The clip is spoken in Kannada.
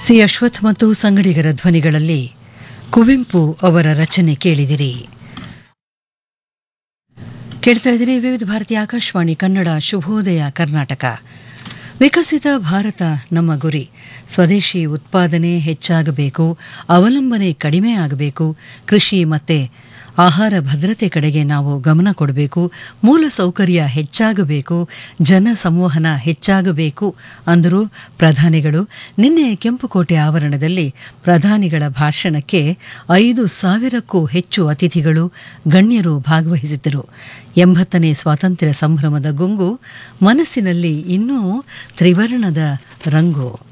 ಸಿ ಅಶ್ವಥ್ ಮತ್ತು ಸಂಗಡಿಗರ ಧ್ವನಿಗಳಲ್ಲಿ ಕುವೆಂಪು ಅವರ ರಚನೆ ಕೇಳಿದಿರಿ ಕೇಳ್ತಾ ಇದ್ದೀರಿ ವಿವಿಧ ಭಾರತಿ ಆಕಾಶವಾಣಿ ಕನ್ನಡ ಶುಭೋದಯ ಕರ್ನಾಟಕ ವಿಕಸಿತ ಭಾರತ ನಮ್ಮ ಗುರಿ ಸ್ವದೇಶಿ ಉತ್ಪಾದನೆ ಹೆಚ್ಚಾಗಬೇಕು ಅವಲಂಬನೆ ಕಡಿಮೆ ಆಗಬೇಕು ಕೃಷಿ ಮತ್ತೆ ಆಹಾರ ಭದ್ರತೆ ಕಡೆಗೆ ನಾವು ಗಮನ ಕೊಡಬೇಕು ಮೂಲ ಸೌಕರ್ಯ ಹೆಚ್ಚಾಗಬೇಕು ಜನ ಸಂವಹನ ಹೆಚ್ಚಾಗಬೇಕು ಅಂದರು ಪ್ರಧಾನಿಗಳು ನಿನ್ನೆ ಕೆಂಪುಕೋಟೆ ಆವರಣದಲ್ಲಿ ಪ್ರಧಾನಿಗಳ ಭಾಷಣಕ್ಕೆ ಐದು ಸಾವಿರಕ್ಕೂ ಹೆಚ್ಚು ಅತಿಥಿಗಳು ಗಣ್ಯರು ಭಾಗವಹಿಸಿದ್ದರು ಎಂಬತ್ತನೇ ಸ್ವಾತಂತ್ರ್ಯ ಸಂಭ್ರಮದ ಗುಂಗು ಮನಸ್ಸಿನಲ್ಲಿ ಇನ್ನೂ ತ್ರಿವರ್ಣದ ರಂಗು